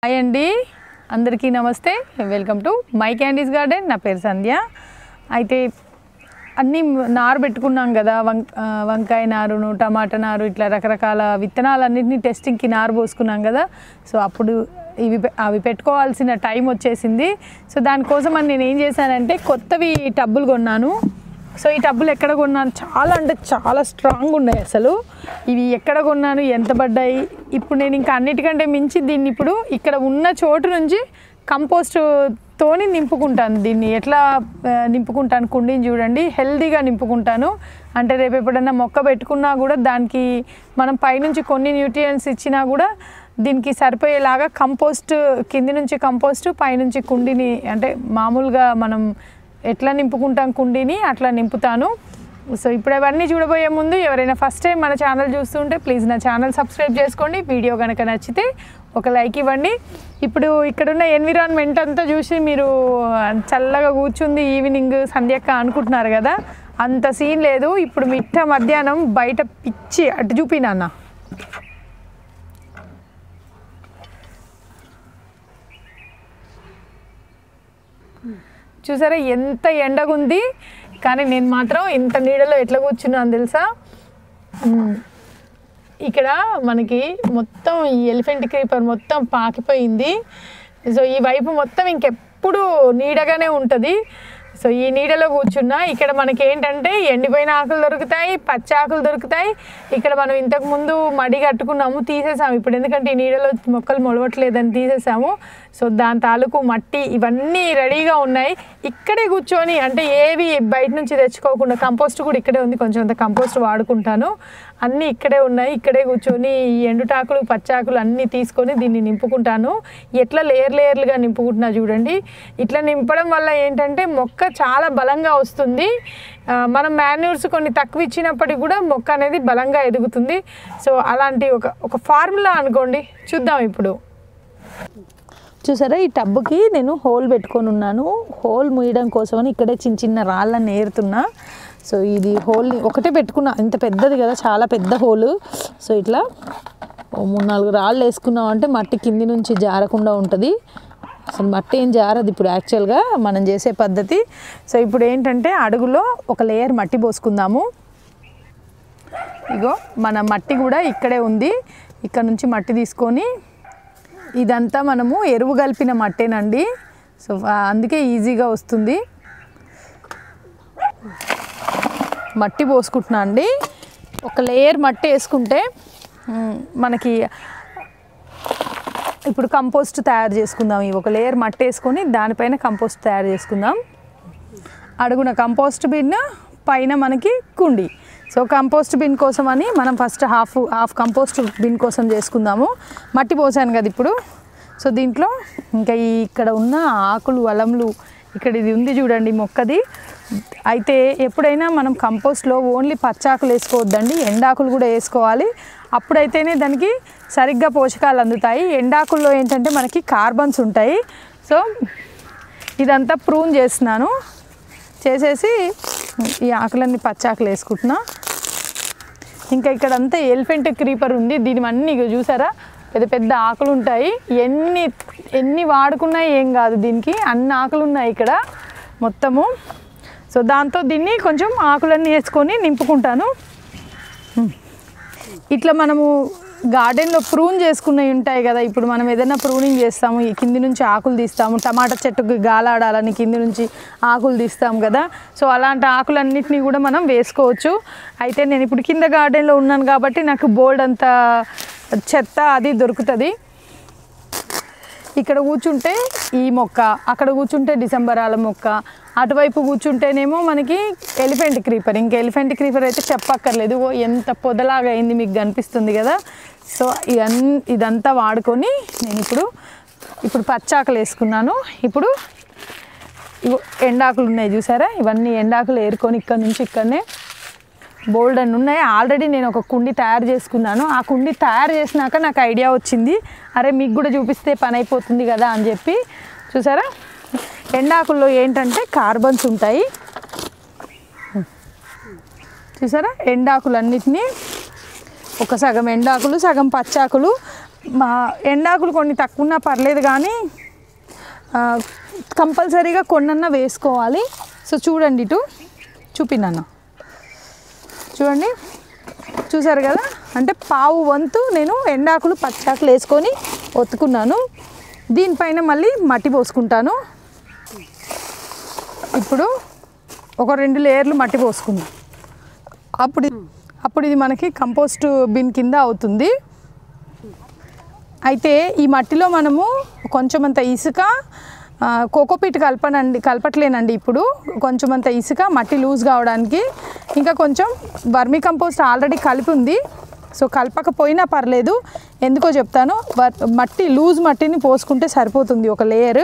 Hi అండి అందరికీ నమస్తే welcome to my candies garden నా పేరు సంధ్య అయితే అన్నీ నారు పెట్టుకున్నాం కదా వం ఆ, వంకాయ నారును టమాటా నారు ఇట్లా రకరకాల విత్తనాలన్నింటినీ టెస్టింగ్కి నారు పోసుకున్నాం కదా సో అప్పుడు ఇవి పె- అవి పెట్టుకోవాల్సిన టైం వచ్చేసింది సో దానికోసం అని నేను ఏం చేశానంటే కొత్తవి టబ్బులు కొన్నాను సో ఈ టబ్బులు ఎక్కడ కొన్నాను చాలా అంటే చాలా స్ట్రాంగ్ ఉన్నాయి అసలు ఇవి ఎక్కడ కొన్నాను ఎంత పడ్డాయి ఇప్పుడు నేను ఇంకా అన్నిటికంటే మించి దీన్ని ఇప్పుడు ఇక్కడ ఉన్న చోటు నుంచి కంపోస్ట్ తోని నింపుకుంటాను దీన్ని ఎట్లా ఆ, నింపుకుంటాను కుండీని చూడండి హెల్దీగా నింపుకుంటాను అంటే రేపు ఎప్పుడన్నా మొక్క పెట్టుకున్నా కూడా దానికి మనం పైనుంచి కొన్ని న్యూట్రియంట్స్ ఇచ్చినా కూడా దీనికి సరిపోయేలాగా కంపోస్ట్ కింది నుంచి కంపోస్ట్ పైనుంచి కుండీని అంటే మామూలుగా మనం ఎట్లా నింపుకుంటాం కుండీని అట్లా నింపుతాను సో ఇప్పుడు అవన్నీ చూడబోయే ముందు ఎవరైనా ఫస్ట్ టైం మన ఛానల్ చూస్తుంటే ప్లీజ్ నా ఛానల్ సబ్స్క్రైబ్ చేసుకోండి వీడియో కనుక నచ్చితే ఒక లైక్ ఇవ్వండి ఇప్పుడు ఇక్కడున్న ఎన్విరాన్మెంట్ అంతా చూసి మీరు చల్లగా కూర్చుంది ఈవినింగ్ సంధ్యక్క అనుకుంటున్నారు కదా అంత సీన్ లేదు ఇప్పుడు మిట్ట మధ్యాహ్నం బయట పిచ్చి అటు చూపినాన్న చూసారా ఎంత ఎండగుంది కానీ నేను మాత్రం ఇంత నీడలో ఎట్లా కూర్చున్నాను తెలుసా మ్మ్. ఇక్కడ మనకి మొత్తం ఈ ఎలిఫెంట్ క్రీపర్ మొత్తం పాకిపోయింది సో ఈ వైపు మొత్తం ఇంకెప్పుడు నీడగానే ఉంటుంది సో ఈ నీడలో కూర్చున్నా ఇక్కడ మనకి ఏంటంటే ఎండిపోయిన ఆకులు దొరుకుతాయి పచ్చ ఆకులు దొరుకుతాయి ఇక్కడ మనం ఇంతకు ముందు మడి కట్టుకున్నాము తీసేసాము ఇప్పుడు ఎందుకంటే ఈ నీడలో మొక్కలు మొలవట్లేదని తీసేసాము సో దాని తాలూకు మట్టి ఇవన్నీ రెడీగా ఉన్నాయి ఇక్కడే కూర్చొని అంటే ఏవి బయట నుంచి తెచ్చుకోకుండా కంపోస్ట్ కూడా ఇక్కడే ఉంది కొంచెం అంత కంపోస్ట్ వాడుకుంటాను అన్నీ ఇక్కడే ఉన్నాయి ఇక్కడే కూర్చొని ఈ ఎండుటాకులు పచ్చాకులు అన్నీ తీసుకొని దీన్ని నింపుకుంటాను ఎట్లా లేయర్ లేయర్లుగా నింపుకుంటున్నా చూడండి ఇట్లా నింపడం వల్ల ఏంటంటే మొక్క చాలా బలంగా వస్తుంది ఆ, మనం మాన్యూర్స్ కొన్ని తక్కువ ఇచ్చినప్పటికీ కూడా మొక్క అనేది బలంగా ఎదుగుతుంది సో అలాంటి ఒక ఒక ఫార్ములా అనుకోండి చూద్దాం ఇప్పుడు చూసారా ఈ టబ్బుకి నేను హోల్ పెట్టుకొని ఉన్నాను హోల్ ముయ్యడం కోసమని ఇక్కడే చిన్న చిన్న రాళ్ళని ఏరుతున్నా సో ఇది హోల్ని ఒకటే పెట్టుకున్నా ఇంత పెద్దది కదా చాలా పెద్ద హోల్ సో ఇట్లా ఓ మూడు నాలుగు రాళ్ళు వేసుకున్నాం అంటే మట్టి కింది నుంచి జారకుండా ఉంటుంది అసలు మట్టి ఏం జారదు ఇప్పుడు యాక్చువల్గా మనం చేసే పద్ధతి సో ఇప్పుడు ఏంటంటే అడుగులో ఒక లేయర్ మట్టి పోసుకుందాము ఇగో మన మట్టి కూడా ఇక్కడే ఉంది ఇక్కడ నుంచి మట్టి తీసుకొని ఇదంతా మనము ఎరువు కలిపిన మట్టేనండి సో ఆ, అందుకే ఈజీగా వస్తుంది మట్టి పోసుకుంటున్నా అండి ఒక లేయర్ మట్టి వేసుకుంటే మ్, మనకి ఇప్పుడు కంపోస్ట్ తయారు చేసుకుందాం ఈ ఒక లేయర్ మట్టి వేసుకొని దానిపైన కంపోస్ట్ తయారు చేసుకుందాం అడుగున కంపోస్ట్ బిన్ పైన మనకి కుండి సో కంపోస్ట్ బిన్ కోసం అని మనం first half half compost bin కోసం చేసుకుందాము మట్టి పోసాను కదా ఇప్పుడు సో దీంట్లో ఇంకా ఈ ఇక్కడ ఉన్న ఆకులు అలంలు ఇక్కడ ఇది ఉంది చూడండి మొక్కది అయితే ఎప్పుడైనా మనం కంపోస్ట్లో ఓన్లీ పచ్చాకులు వేసుకోవద్దండి ఎండాకులు కూడా వేసుకోవాలి అప్పుడైతేనే దానికి సరిగ్గా పోషకాలు అందుతాయి ఎండాకుల్లో ఏంటంటే మనకి కార్బన్స్ ఉంటాయి సో ఇదంతా ప్రూన్ చేస్తున్నాను చేసేసి ఈ ఆకులన్నీ పచ్చాకులు వేసుకుంటున్నా ఇంకా ఇక్కడ అంతా ఎలిఫెంట్ క్రీపర్ ఉంది దీని అన్ని ఇగో చూసారా పెద్ద పెద్ద ఆకులు ఉంటాయి ఎన్ని ఎన్ని వాడుకున్నా ఏం కాదు దీనికి అన్ని ఆకులు ఉన్నాయి ఇక్కడ మొత్తము సో దాంతో దీన్ని కొంచెం ఆకులన్నీ వేసుకొని నింపుకుంటాను ఇట్లా మనము గార్డెన్లో ప్రూన్ చేసుకున్నవి ఉంటాయి కదా ఇప్పుడు మనం ఏదైనా ప్రూనింగ్ చేస్తాము ఈ కింది నుంచి ఆకులు తీస్తాము టమాటా చెట్టుకి గాలాడాలని కింది నుంచి ఆకులు తీస్తాం కదా సో అలాంటి ఆకులన్నిటినీ కూడా మనం వేసుకోవచ్చు అయితే నేను ఇప్పుడు కింద గార్డెన్లో ఉన్నాను కాబట్టి నాకు బోల్డ్ అంత చెత్త అది దొరుకుతుంది ఇక్కడ కూర్చుంటే ఈ మొక్క అక్కడ కూర్చుంటే డిసెంబరాల మొక్క అటువైపు కూర్చుంటేనేమో మనకి ఎలిఫెంట్ క్రీపర్ ఇంకా ఎలిఫెంట్ క్రీపర్ అయితే చెప్పక్కర్లేదు ఓ ఎంత పొదలాగా అయింది మీకు కనిపిస్తుంది కదా సో ఇదన్ ఇదంతా వాడుకొని నేను ఇప్పుడు ఇప్పుడు పచ్చాకులు వేసుకున్నాను ఇప్పుడు ఇగో ఎండాకులు ఉన్నాయి చూసారా ఇవన్నీ ఎండాకులు ఏరుకొని ఇక్కడ నుంచి ఇక్కడనే బోల్డ్ అని ఉన్నాయి ఆల్రెడీ నేను ఒక కుండి తయారు చేసుకున్నాను ఆ కుండి తయారు చేసినాక నాకు ఐడియా వచ్చింది అరే మీకు కూడా చూపిస్తే పని అయిపోతుంది కదా అని చెప్పి చూసారా ఎండాకుల్లో ఏంటంటే కార్బన్స్ ఉంటాయి చూసారా ఎండాకులు అన్నిటినీ ఒక సగం ఎండాకులు సగం పచ్చాకులు మా ఎండాకులు కొన్ని తక్కువ ఉన్నా పర్లేదు కానీ ఆ, కంపల్సరీగా కొన్నన్నా వేసుకోవాలి సో చూడండి ఇటు చూపినాను చూడండి చూసారు కదా అంటే పావు వంతు నేను ఎండాకులు పచ్చాకులు వేసుకొని ఒత్తుకున్నాను దీనిపైన మళ్ళీ మట్టి పోసుకుంటాను ఇప్పుడు ఒక రెండు లేయర్లు మట్టి పోసుకుందాం అప్పుడు అప్పుడు ఇది మనకి కంపోస్ట్ బిన్ కింద అవుతుంది అయితే ఈ మట్టిలో మనము కొంచెమంత ఇసుక ఆ, కోకోపీట్ కలపనండి కలపట్లేనండి ఇప్పుడు కొంచెమంత ఇసుక మట్టి లూజ్ కావడానికి ఇంకా కొంచెం వర్మి కంపోస్ట్ ఆల్రెడీ కలిపి ఉంది సో కలపకపోయినా పర్లేదు ఎందుకో చెప్తాను వర్- మట్టి లూజ్ మట్టిని పోసుకుంటే సరిపోతుంది ఒక లేయర్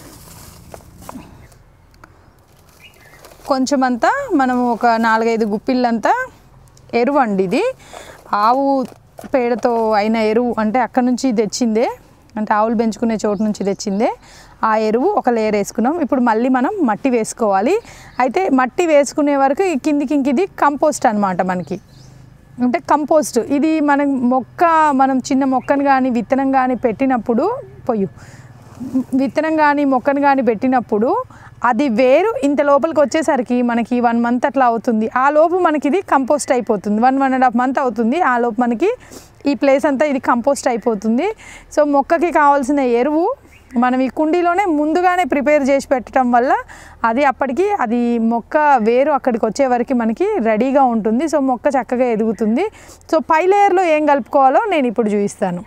కొంచెమంతా మనము ఒక నాలుగైదు గుప్పిళ్ళంతా ఎరువు అండి ఇది ఆవు పేడతో అయిన ఎరువు అంటే అక్కడ నుంచి తెచ్చిందే అంటే ఆవులు పెంచుకునే చోటు నుంచి తెచ్చిందే ఆ ఎరువు ఒక లేయర్ వేసుకున్నాం ఇప్పుడు మళ్ళీ మనం మట్టి వేసుకోవాలి అయితే మట్టి వేసుకునే వరకు ఈ కిందికి ఇంక ఇది కంపోస్ట్ అనమాట మనకి అంటే కంపోస్ట్ ఇది మనం మొక్క మనం చిన్న మొక్కను కానీ విత్తనం కానీ పెట్టినప్పుడు పొయ్యి విత్తనం కానీ మొక్కను కానీ పెట్టినప్పుడు అది వేరు ఇంత లోపలికి వచ్చేసరికి మనకి వన్ మంత్ అట్లా అవుతుంది ఆ లోపు మనకి ఇది కంపోస్ట్ అయిపోతుంది one one and half month అవుతుంది ఆ లోపు మనకి ఈ ప్లేస్ అంతా ఇది కంపోస్ట్ అయిపోతుంది సో మొక్కకి కావాల్సిన ఎరువు మనం ఈ కుండీలోనే ముందుగానే ప్రిపేర్ చేసి పెట్టడం వల్ల అది అప్పటికి అది మొక్క వేరు అక్కడికి వచ్చే వరకు మనకి రెడీగా ఉంటుంది సో మొక్క చక్కగా ఎదుగుతుంది సో పై లేయర్లో ఏం కలుపుకోవాలో నేను ఇప్పుడు చూపిస్తాను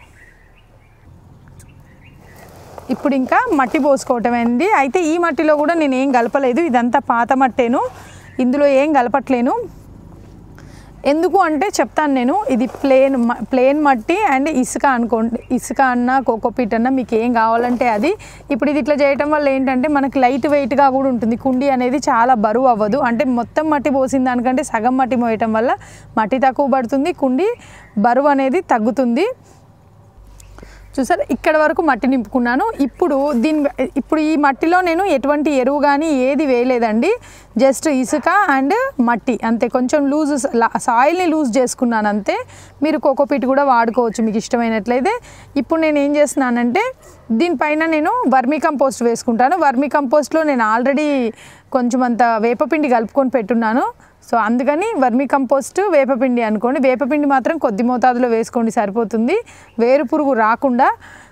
ఇప్పుడు ఇంకా మట్టి పోసుకోవటం అయింది అయితే ఈ మట్టిలో కూడా నేను ఏం కలపలేదు ఇదంతా పాత మట్టేను ఇందులో ఏం కలపట్లేను ఎందుకు అంటే చెప్తాను నేను ఇది ప్లేన్ ప్లేన్ మట్టి అండ్ ఇసుక అనుకోండి ఇసుక అన్న కోకోపీట్ అన్న మీకు ఏం కావాలంటే అది ఇప్పుడు ఇది ఇట్లా చేయటం వల్ల ఏంటంటే మనకి లైట్ వెయిట్గా కూడా ఉంటుంది కుండి అనేది చాలా బరువు అవ్వదు అంటే మొత్తం మట్టి పోసిన దానికంటే సగం మట్టి మోయటం వల్ల మట్టి తక్కువ పడుతుంది కుండి బరువు అనేది తగ్గుతుంది చూసారు ఇక్కడ వరకు మట్టి నింపుకున్నాను ఇప్పుడు దీని ఇప్పుడు ఈ మట్టిలో నేను ఎటువంటి ఎరువు కానీ ఏది వేయలేదండి జస్ట్ ఇసుక అండ్ మట్టి అంతే కొంచెం లూజ్ సాయిల్ని లూజ్ చేసుకున్నాను అంతే మీరు కోకోపీట్ కూడా వాడుకోవచ్చు మీకు ఇష్టమైనట్లయితే ఇప్పుడు నేను ఏం చేస్తున్నానంటే దీనిపైన నేను వర్మీ కంపోస్ట్ వేసుకుంటాను వర్మీ కంపోస్ట్లో నేను ఆల్రెడీ కొంచెం అంత వేపపిండి కలుపుకొని పెట్టున్నాను సో అందుకని వర్మి కంపోస్ట్ వేపపిండి అనుకోండి వేపపిండి మాత్రం కొద్ది మోతాదులో వేసుకోండి సరిపోతుంది వేరు పురుగు రాకుండా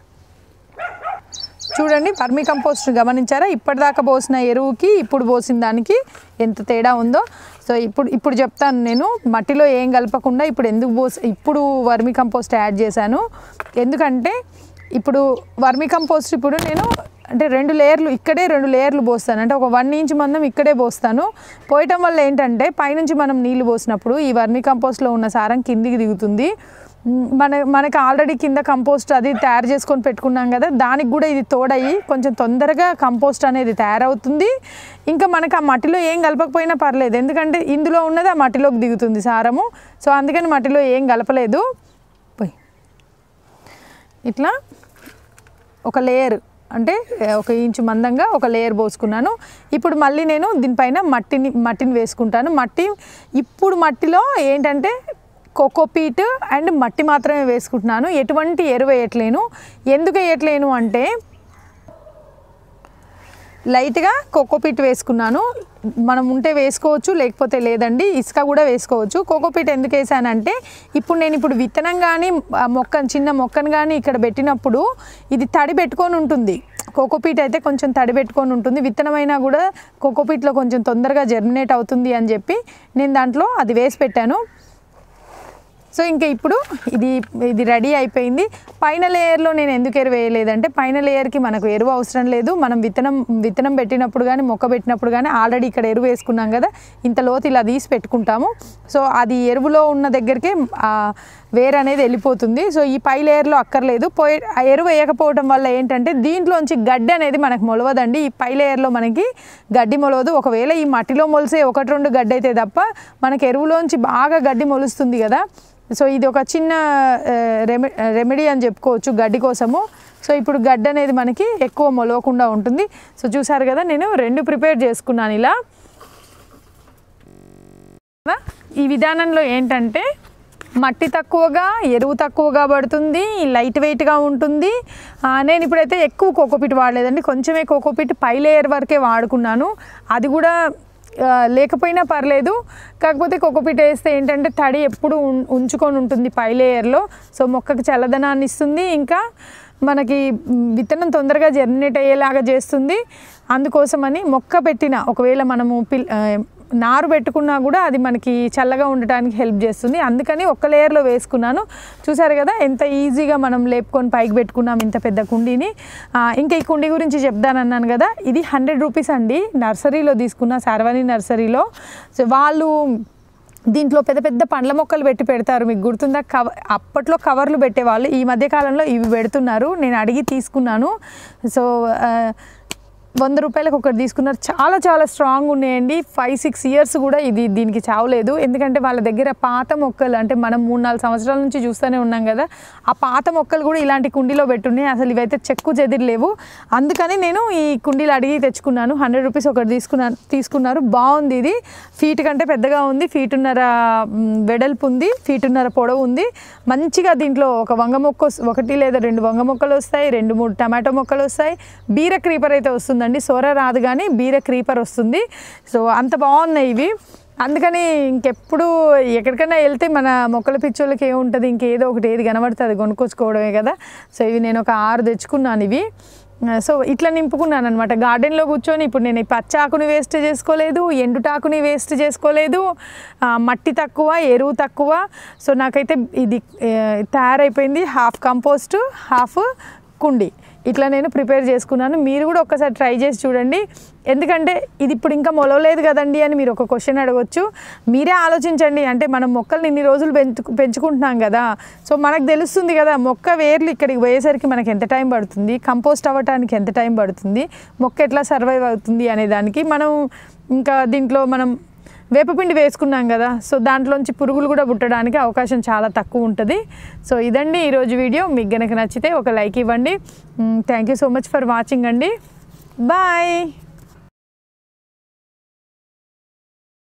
చూడండి వర్మి కంపోస్ట్ గమనించారా ఇప్పటిదాకా పోసిన ఎరువుకి ఇప్పుడు పోసిన దానికి ఎంత తేడా ఉందో సో ఇప్పుడు ఇప్పుడు చెప్తాను నేను మట్టిలో ఏం కలపకుండా ఇప్పుడు ఎందుకు పోస్ ఇప్పుడు వర్మి కంపోస్ట్ యాడ్ చేశాను ఎందుకంటే ఇప్పుడు వర్మి కంపోస్ట్ ఇప్పుడు నేను అంటే రెండు లేయర్లు ఇక్కడే రెండు లేయర్లు పోస్తాను అంటే ఒక వన్ ఇంచ్ మందం ఇక్కడే పోస్తాను పోయటం వల్ల ఏంటంటే పైనుంచి మనం నీళ్లు పోసినప్పుడు ఈ వర్మి కంపోస్ట్లో ఉన్న సారం కిందికి దిగుతుంది మ్, మన మనకి ఆల్రెడీ కింద కంపోస్ట్ అది తయారు చేసుకొని పెట్టుకున్నాం కదా దానికి కూడా ఇది తోడయి కొంచెం తొందరగా కంపోస్ట్ అనేది తయారవుతుంది ఇంకా మనకి ఆ మట్టిలో ఏం కలపకపోయినా పర్లేదు ఎందుకంటే ఇందులో ఉన్నది ఆ మట్టిలోకి దిగుతుంది సారము సో అందుకని మట్టిలో ఏం కలపలేదు పోయి ఇట్లా ఒక లేయర్ అంటే ఏ, ఒక ఇంచు మందంగా ఒక లేయర్ పోసుకున్నాను ఇప్పుడు మళ్ళీ నేను దీనిపైన మట్టిని మట్టిని వేసుకుంటాను మట్టి ఇప్పుడు మట్టిలో ఏంటంటే కోకోపీట్ అండ్ మట్టి మాత్రమే వేసుకుంటున్నాను ఎటువంటి ఎరువు వేయట్లేను ఎందుకు వేయట్లేను అంటే లైట్గా కోకోపీట్ వేసుకున్నాను మనం ఉంటే వేసుకోవచ్చు లేకపోతే లేదండి ఇసుక కూడా వేసుకోవచ్చు కోకోపీట్ ఎందుకు వేసానంటే ఇప్పుడు నేను ఇప్పుడు విత్తనం కానీ ఆ మొక్క చిన్న మొక్కను కానీ ఇక్కడ పెట్టినప్పుడు ఇది తడి పెట్టుకొని ఉంటుంది కోకోపీట్ అయితే కొంచెం తడి పెట్టుకొని ఉంటుంది విత్తనమైనా కూడా కోకోపీట్లో కొంచెం తొందరగా జర్మినేట్ అవుతుంది అని చెప్పి నేను దాంట్లో అది వేసి పెట్టాను సో ఇంకా ఇప్పుడు ఇది ఇది రెడీ అయిపోయింది పైన లేయర్లో నేను ఎందుకు ఎరువు వేయలేదంటే పైన లేయర్కి మనకు ఎరువు అవసరం లేదు మనం విత్తనం విత్తనం పెట్టినప్పుడు కానీ మొక్క పెట్టినప్పుడు కానీ ఆల్రెడీ ఇక్కడ ఎరువు వేసుకున్నాం కదా ఇంత లోతు ఇలా తీసి పెట్టుకుంటాము సో అది ఎరువులో ఉన్న దగ్గరికే ఆ వేరు అనేది వెళ్ళిపోతుంది సో ఈ పై లేయర్లో అక్కర్లేదు పోయి ఆ ఎరువు వేయకపోవడం వల్ల ఏంటంటే దీంట్లోంచి గడ్డి అనేది మనకు మొలవదండి ఈ పై లేయర్లో మనకి గడ్డి మొలవదు ఒకవేళ ఈ మట్టిలో మొలిసే ఒకటి రెండు గడ్డి అయితే తప్ప మనకి ఎరువులోంచి బాగా గడ్డి మొలుస్తుంది కదా సో ఇది ఒక చిన్న ఆ, రెమె రెమెడీ అని చెప్పుకోవచ్చు గడ్డి కోసము సో ఇప్పుడు గడ్డి అనేది మనకి ఎక్కువ మొలవకుండా ఉంటుంది సో చూసారు కదా నేను రెండు ప్రిపేర్ చేసుకున్నాను ఇలా కదా? ఈ విధానంలో ఏంటంటే మట్టి తక్కువగా ఎరువు తక్కువగా పడుతుంది లైట్ వెయిట్గా ఉంటుంది ఆ, నేను ఇప్పుడైతే ఎక్కువ కోకోపిట్ వాడలేదండి కొంచెమే కోకోపిట్ పై లేయర్ వరకే వాడుకున్నాను అది కూడా ఆ, లేకపోయినా పర్లేదు కాకపోతే కోకోపిట్ వేస్తే ఏంటంటే తడి ఎప్పుడు ఉం- ఉంచుకొని ఉంటుంది పై లేయర్లో సో మొక్కకి చల్లదనాన్ని ఇస్తుంది ఇంకా మనకి మ్, విత్తనం తొందరగా జర్మినేట్ అయ్యేలాగా చేస్తుంది అందుకోసమని మొక్క పెట్టిన ఒకవేళ మనము పిల్ ఆ, నారు పెట్టుకున్నా కూడా అది మనకి చల్లగా ఉండటానికి హెల్ప్ చేస్తుంది అందుకని ఒక్క లేయర్లో వేసుకున్నాను చూసారు కదా ఎంత ఈజీగా మనం లేపుకొని పైకి పెట్టుకున్నాం ఇంత పెద్ద కుండీని ఆ, ఇంకా ఈ కుండీ గురించి చెప్దానన్నాను కదా ఇది హండ్రెడ్ రూపీస్ అండి నర్సరీలో తీసుకున్న శారవాణి నర్సరీలో సో వాళ్ళు దీంట్లో పెద్ద పెద్ద పండ్ల మొక్కలు పెట్టి పెడతారు మీకు గుర్తుందా కవ అప్పట్లో కవర్లు పెట్టేవాళ్ళు ఈ మధ్య కాలంలో ఇవి పెడుతున్నారు నేను అడిగి తీసుకున్నాను సో ఆ, వంద రూపాయలకు ఒకటి తీసుకున్నారు చాలా చాలా స్ట్రాంగ్ ఉన్నాయండి ఫైవ్ సిక్స్ ఇయర్స్ కూడా ఇది దీనికి చావలేదు ఎందుకంటే వాళ్ళ దగ్గర పాత మొక్కలు అంటే మనం మూడు నాలుగు సంవత్సరాల నుంచి చూస్తూనే ఉన్నాం కదా ఆ పాత మొక్కలు కూడా ఇలాంటి కుండీలో పెట్టున్నాయి అసలు ఇవైతే చెక్కు చెదిరి లేవు అందుకని నేను ఈ కుండీలు అడిగి తెచ్చుకున్నాను హండ్రెడ్ రూపీస్ ఒకటి తీసుకున్నాను తీసుకున్నారు బాగుంది ఇది ఫీట్ కంటే పెద్దగా ఉంది ఫీటున్నర మ్, వెడల్పు ఉంది ఫీటున్నర పొడవు ఉంది మంచిగా దీంట్లో ఒక వంగ మొక్క వస్- ఒకటి లేదా రెండు వంగ మొక్కలు వస్తాయి రెండు మూడు టమాటో మొక్కలు వస్తాయి బీర క్రీపర్ అయితే వస్తుందండి సొర రాదు కానీ బీర క్రీపర్ వస్తుంది సో అంత బాగున్నాయి ఇవి అందుకని ఇంకెప్పుడు ఎక్కడికైనా వెళ్తే మన మొక్కల పిచ్చోళ్ళకి ఏముంటుంది ఇంకేదో ఒకటి ఏది కనబడుతుంది కొనుక్కొచ్చుకోవడమే కదా సో ఇవి నేను ఒక ఆరు తెచ్చుకున్నాను ఇవి సో ఇట్లా నింపుకున్నాను అనమాట గార్డెన్లో కూర్చొని ఇప్పుడు నేను ఈ పచ్చాకుని వేస్ట్ చేసుకోలేదు ఎండుటాకుని వేస్ట్ చేసుకోలేదు ఆ, మట్టి తక్కువ ఎరువు తక్కువ సో నాకైతే ఇది ఏ, తయారైపోయింది హాఫ్ కంపోస్ట్ హాఫ్ కుండి ఇట్లా నేను ప్రిపేర్ చేసుకున్నాను మీరు కూడా ఒక్కసారి ట్రై చేసి చూడండి ఎందుకంటే ఇది ఇప్పుడు ఇంకా మొలవలేదు కదండి అని మీరు ఒక క్వశ్చన్ అడగొచ్చు మీరే ఆలోచించండి అంటే మనం మొక్కల్ని ఇన్ని రోజులు పెంచు పెంచుకుంటున్నాం కదా సో మనకు తెలుస్తుంది కదా మొక్క వేర్లు ఇక్కడికి పోయేసరికి మనకి ఎంత టైం పడుతుంది కంపోస్ట్ అవ్వటానికి ఎంత టైం పడుతుంది మొక్క ఎట్లా సర్వైవ్ అవుతుంది అనే దానికి మనం ఇంకా దీంట్లో మనం వేపపిండి వేసుకున్నాం కదా సో దాంట్లోంచి పురుగులు కూడా పుట్టడానికి అవకాశం చాలా తక్కువ ఉంటుంది సో ఇదండి ఈరోజు వీడియో మీకు గనక నచ్చితే ఒక లైక్ ఇవ్వండి thank you so much for watching అండి బాయ్